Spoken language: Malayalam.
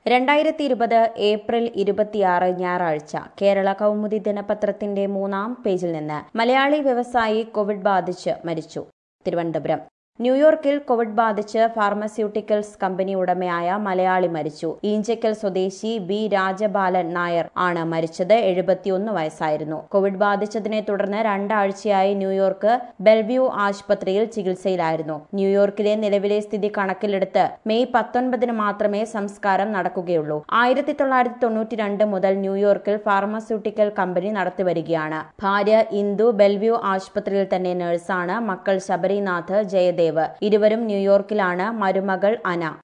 രണ്ടായിരത്തി ഇരുപത് ഏപ്രിൽ ഇരുപത്തിയാറ് ഞായറാഴ്ച കേരള കൗമുദി ദിനപത്രത്തിന്റെ മൂന്നാം പേജിൽ നിന്ന് മലയാളി വ്യവസായി കോവിഡ് ബാധിച്ച് മരിച്ചു തിരുവനന്തപുരം ന്യൂയോർക്കിൽ കോവിഡ് ബാധിച്ച് ഫാർമസ്യൂട്ടിക്കൽസ് കമ്പനി ഉടമയായ മലയാളി മരിച്ചു ഈഞ്ചക്കൽ സ്വദേശി ബി രാജബാലൻ നായർ ആണ് മരിച്ചത് എഴുപത്തിയൊന്ന് വയസ്സായിരുന്നു കോവിഡ് ബാധിച്ചതിനെ തുടർന്ന് രണ്ടാഴ്ചയായി ന്യൂയോർക്ക് ബെൽവ്യൂ ആശുപത്രിയിൽ ചികിത്സയിലായിരുന്നു ന്യൂയോർക്കിലെ നിലവിലെ സ്ഥിതി കണക്കിലെടുത്ത് മെയ് പത്തൊൻപതിന് മാത്രമേ സംസ്കാരം നടക്കുകയുള്ളൂ ആയിരത്തി തൊള്ളായിരത്തി തൊണ്ണൂറ്റി രണ്ട് മുതൽ ന്യൂയോർക്കിൽ ഫാർമസ്യൂട്ടിക്കൽ കമ്പനി നടത്തിവരികയാണ് ഭാര്യ ഇന്ദു ബെൽവ്യൂ ആശുപത്രിയിൽ തന്നെ നഴ്സാണ് മക്കൾ ശബരിനാഥ് ജയദേവ് ഇരുവരും ന്യൂയോർക്കിലാണ് മരുമകൾ അന